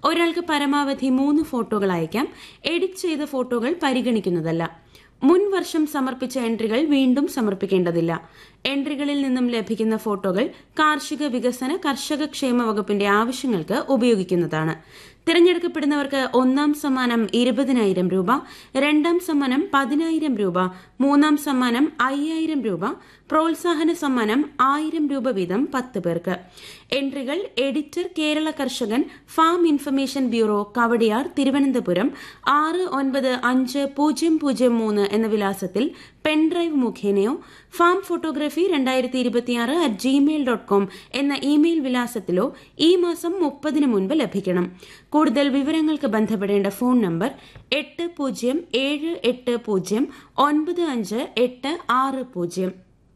ഒരാൾക്ക് പരമാവധി മൂന്ന് ഫോട്ടോകൾ അയക്കാം എഡിറ്റ് ചെയ്ത ഫോട്ടോകൾ പരിഗണിക്കുന്നതല്ല മുൻ വർഷം സമർപ്പിച്ച എൻട്രികൾ വീണ്ടും സമർപ്പിക്കേണ്ടതില്ല എൻട്രികളിൽ നിന്നും ലഭിക്കുന്ന ഫോട്ടോകൾ കാർഷിക വികസന കർഷക ക്ഷേമ വകുപ്പിന്റെ ആവശ്യങ്ങൾക്ക് ഉപയോഗിക്കുന്നതാണ് തിരഞ്ഞെടുക്കപ്പെടുന്നവർക്ക് ഒന്നാം സമ്മാനം ഇരുപതിനായിരം രൂപ രണ്ടാം സമ്മാനം പതിനായിരം രൂപ മൂന്നാം സമ്മാനം അയ്യായിരം രൂപ പ്രോത്സാഹന സമ്മാനം ആയിരം രൂപ വീതം പത്ത് പേർക്ക് എൻട്രികൾ editor Kerala Karshakan farm information bureau Kawdiar Thiruvananthapuram ആറ് ഒൻപത് അഞ്ച് പൂജ്യം പൂജ്യം മൂന്ന് എന്ന വിലാസത്തിൽ പെൻഡ്രൈവ് മുഖേനയോ ഫാം ഫോട്ടോഗ്രാഫി രണ്ടായിരത്തി ഇരുപത്തിയാറ് അറ്റ് ജിമെയിൽ ഡോട്ട് കോം എന്ന ഇമെയിൽ വിലാസത്തിലോ ഈ മാസം മുപ്പതിന് മുൻപ് ലഭിക്കണം കൂടുതൽ വിവരങ്ങൾക്ക് ബന്ധപ്പെടേണ്ട ഫോൺ നമ്പർ എട്ട് പൂജ്യം ഏഴ് എട്ട് പൂജ്യം ഒൻപത് അഞ്ച് എട്ട് ആറ് പൂജ്യം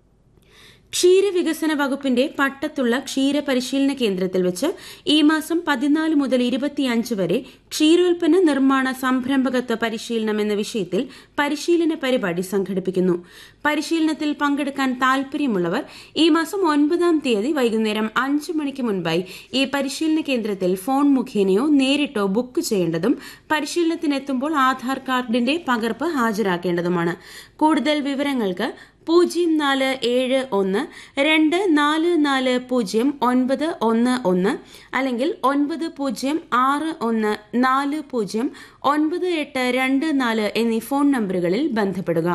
ക്ഷീരവികസന വകുപ്പിന്റെ പട്ടത്തുള്ള ക്ഷീര പരിശീലന കേന്ദ്രത്തിൽ വെച്ച് ഈ മാസം പതിനാല് മുതൽ ഇരുപത്തിയഞ്ച് വരെ ക്ഷീരോൽപ്പന്ന നിർമ്മാണ സംരംഭകത്വ പരിശീലനം എന്ന വിഷയത്തിൽ പരിശീലന പരിപാടി സംഘടിപ്പിക്കുന്നു പരിശീലനത്തിൽ പങ്കെടുക്കാൻ താൽപര്യമുള്ളവർ ഈ മാസം ഒൻപതാം തീയതി വൈകുന്നേരം അഞ്ച് മണിക്ക് മുൻപായി ഈ പരിശീലന കേന്ദ്രത്തിൽ ഫോൺ മുഖേനയോ നേരിട്ടോ ബുക്ക് ചെയ്യേണ്ടതും പരിശീലനത്തിനെത്തുമ്പോൾ ആധാർ കാർഡിന്റെ പകർപ്പ് ഹാജരാക്കേണ്ടതുമാണ് കൂടുതൽ വിവരങ്ങൾക്ക് പൂജ്യം നാല് ഏഴ് ഒന്ന് രണ്ട് നാല് നാല് പൂജ്യം ഒൻപത് ഒന്ന് ഒന്ന് അല്ലെങ്കിൽ ഒൻപത് പൂജ്യം ആറ് ഒന്ന് നാല് പൂജ്യം ഒൻപത് എട്ട് രണ്ട് നാല് എന്നീ ഫോൺ നമ്പറുകളിൽ ബന്ധപ്പെടുക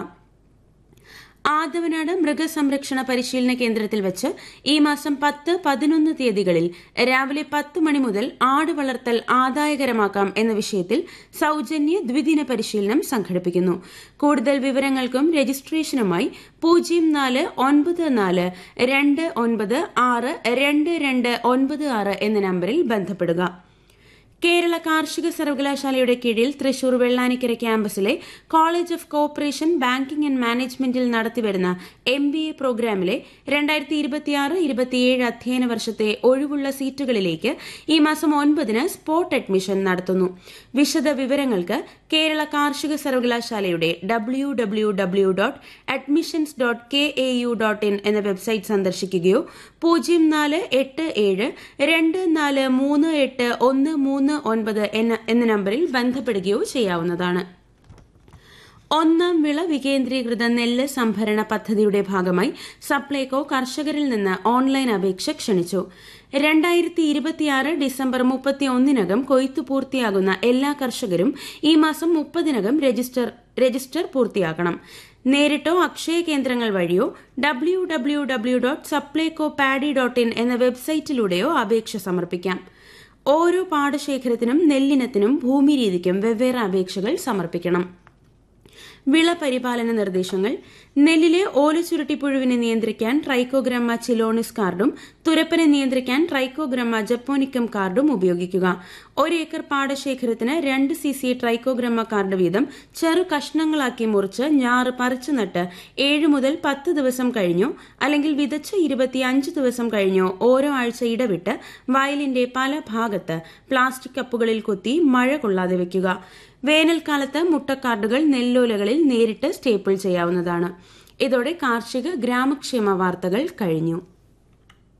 ആദവനാട് മൃഗസംരക്ഷണ പരിശീലന കേന്ദ്രത്തിൽ വെച്ച് ഈ മാസം പത്ത് പതിനൊന്ന് തീയതികളിൽ രാവിലെ പത്ത് മണി മുതൽ ആട് വളർത്തൽ ആദായകരമാക്കാം എന്ന വിഷയത്തിൽ സൌജന്യ ദ്വിദിന പരിശീലനം സംഘടിപ്പിക്കുന്നു കൂടുതൽ വിവരങ്ങൾക്കും രജിസ്ട്രേഷനുമായി പൂജ്യം നാല് ഒൻപത് നാല് രണ്ട് ഒൻപത് ആറ് രണ്ട് രണ്ട് ഒൻപത് ആറ് എന്ന നമ്പറിൽ ബന്ധപ്പെടുക കേരള കാർഷിക സർവകലാശാലയുടെ കീഴിൽ തൃശൂർ വെള്ളാനിക്കര ക്യാമ്പസിലെ college of cooperation banking and മാനേജ്മെന്റിൽ നടത്തിവരുന്ന എം ബി എ പ്രോഗ്രാമിലെ രണ്ടായിരത്തി ഇരുപത്തിയാറ് ഇരുപത്തിയേഴ് അധ്യയന വർഷത്തെ ഒഴിവുള്ള സീറ്റുകളിലേക്ക് ഈ മാസം ഒൻപതിന് സ്പോട്ട് അഡ്മിഷൻ നടത്തുന്നു വിശദ വിവരങ്ങൾക്ക് കേരള കാർഷിക സർവകലാശാലയുടെ W W W dot admissions dot K A U dot in എന്ന വെബ്സൈറ്റ് സന്ദർശിക്കുകയോ പൂജ്യം നാല് എട്ട് ഏഴ് രണ്ട് നാല് മൂന്ന് എട്ട് ഒന്ന് മൂന്ന് ഒൻപത് എന്ന എന്ന നമ്പറിൽ ബന്ധപ്പെടുകയോ ചെയ്യാവുന്നതാണ് ഒന്നാം വിള വികേന്ദ്രീകൃത നെല്ല് സംഭരണ പദ്ധതിയുടെ ഭാഗമായി സപ്ലൈകോ കർഷകരിൽ നിന്ന് ഓൺലൈൻ അപേക്ഷ ക്ഷണിച്ചു രണ്ടായിരത്തി ഇരുപത്തിയാറ് ഡിസംബർ മുപ്പത്തിയൊന്നിനകം കൊയ്ത്തു പൂർത്തിയാകുന്ന എല്ലാ കർഷകരും ഈ മാസം മുപ്പതിനകം രജിസ്റ്റർ രജിസ്റ്റർ പൂർത്തിയാക്കണം നേരിട്ടോ അക്ഷയ കേന്ദ്രങ്ങൾ വഴിയോ W W W dot Supplyco paddy dot in എന്ന വെബ്സൈറ്റിലൂടെയോ അപേക്ഷ സമർപ്പിക്കാം ഓരോ പാടശേഖരത്തിനും നെല്ലിനത്തിനും ഭൂമി രീതിക്കും വെവ്വേറെ അപേക്ഷകൾ സമർപ്പിക്കണം വിള പരിപാലന നിർദ്ദേശങ്ങൾ നെല്ലിലെ ഓലച്ചുരുട്ടിപ്പുഴുവിനെ നിയന്ത്രിക്കാൻ ട്രൈക്കോഗ്രമ്മ ചിലോണിസ് കാർഡും തുരപ്പനെ നിയന്ത്രിക്കാൻ ട്രൈക്കോഗ്രമ്മ ജപ്പോനിക്കം കാർഡും ഉപയോഗിക്കുക ഒരു ഏക്കർ പാടശേഖരത്തിന് രണ്ട് സി സി ട്രൈക്കോഗ്രമ്മ കാർഡ് വീതം ചെറു കഷ്ണങ്ങളാക്കി മുറിച്ച് ഞാറ് പറിച്ചു നട്ട് ഏഴ് മുതൽ പത്ത് ദിവസം കഴിഞ്ഞോ അല്ലെങ്കിൽ വിതച്ച് ഇരുപത്തിയഞ്ച് ദിവസം കഴിഞ്ഞോ ഓരോ ആഴ്ച ഇടവിട്ട് വയലിന്റെ പല ഭാഗത്ത് പ്ലാസ്റ്റിക് കപ്പുകളിൽ കുത്തി മഴ കൊള്ളാതെ വെക്കുക വേനൽക്കാലത്ത് മുട്ടക്കാർഡുകൾ നെല്ലോലകളിൽ നേരിട്ട് സ്റ്റേപ്പിൾ ചെയ്യാവുന്നതാണ് ഇതോടെ കാർഷിക ഗ്രാമക്ഷേമ വാർത്തകൾ കഴിഞ്ഞു